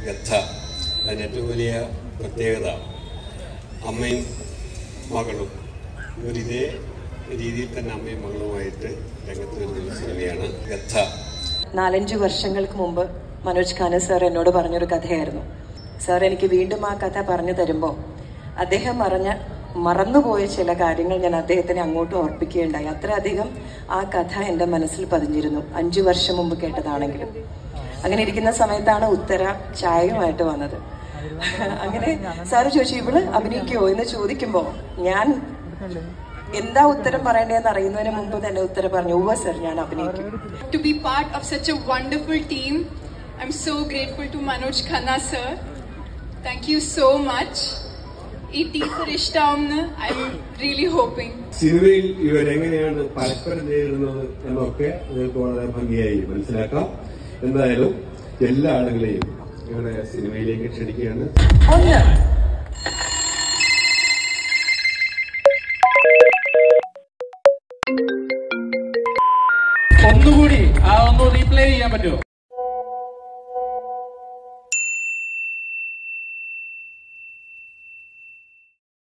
ഗദ്ധ അതിൻ്റെ ഏറ്റവും വലിയ പ്രത്യേകത അമ്മയും മകളും ഇവരിതേ രീതിയിൽ തന്നെ അമ്മയും മകളുമായിട്ട് രംഗത്ത് വരുന്ന ഒരു സിനിമയാണ് ഗദ്ധ നാലഞ്ച് വർഷങ്ങൾക്ക് മുമ്പ് മനോജ് ഖാന സാർ എന്നോട് പറഞ്ഞൊരു കഥയായിരുന്നു സാർ എനിക്ക് വീണ്ടും ആ കഥ പറഞ്ഞു തരുമ്പോൾ അദ്ദേഹം പറഞ്ഞ മറന്നുപോയ ചില കാര്യങ്ങൾ ഞാൻ അദ്ദേഹത്തിനെ അങ്ങോട്ട് ഓർപ്പിക്കുകയുണ്ടായി അത്രയധികം ആ കഥ എൻ്റെ മനസ്സിൽ പതിഞ്ഞിരുന്നു അഞ്ചു വർഷം മുമ്പ് കേട്ടതാണെങ്കിലും അങ്ങനെ ഇരിക്കുന്ന സമയത്താണ് ഉത്തര ചായയുമായിട്ട് വന്നത് അങ്ങനെ സാറ് ചോദിച്ചു ഇവള് അഭിനയിക്കുമോ എന്ന് ചോദിക്കുമ്പോൾ ഞാൻ എന്താ ഉത്തരം പറയേണ്ടതെന്ന് അറിയുന്നതിന് മുമ്പ് തന്നെ ഉത്തരം പറഞ്ഞു ഉവ്വ സർ ഞാൻ അഭിനയിക്കും to be part of such a wonderful team. I'm so grateful to Manoj Khanna sir. Thank you so much. ഈ ടീച്ചർ ഇഷ്ടമാവുമെന്ന് ഐ എം റിയലി ഹോപ്പിംഗ് സിനിമയിൽ ഇവരെങ്ങനെയാണ് പരസ്പരം നേരിടുന്നത് എന്നൊക്കെ നിങ്ങൾക്ക് വളരെ ഭംഗിയായി മനസ്സിലാക്കാം എന്തായാലും എല്ലാ ആളുകളെയും ഇവിടെ സിനിമയിലേക്ക് ക്ഷണിക്കുകയാണ് ഒന്ന് ഒന്നുകൂടി ആ ഒന്ന് റീപ്ലേ ചെയ്യാൻ പറ്റുമോ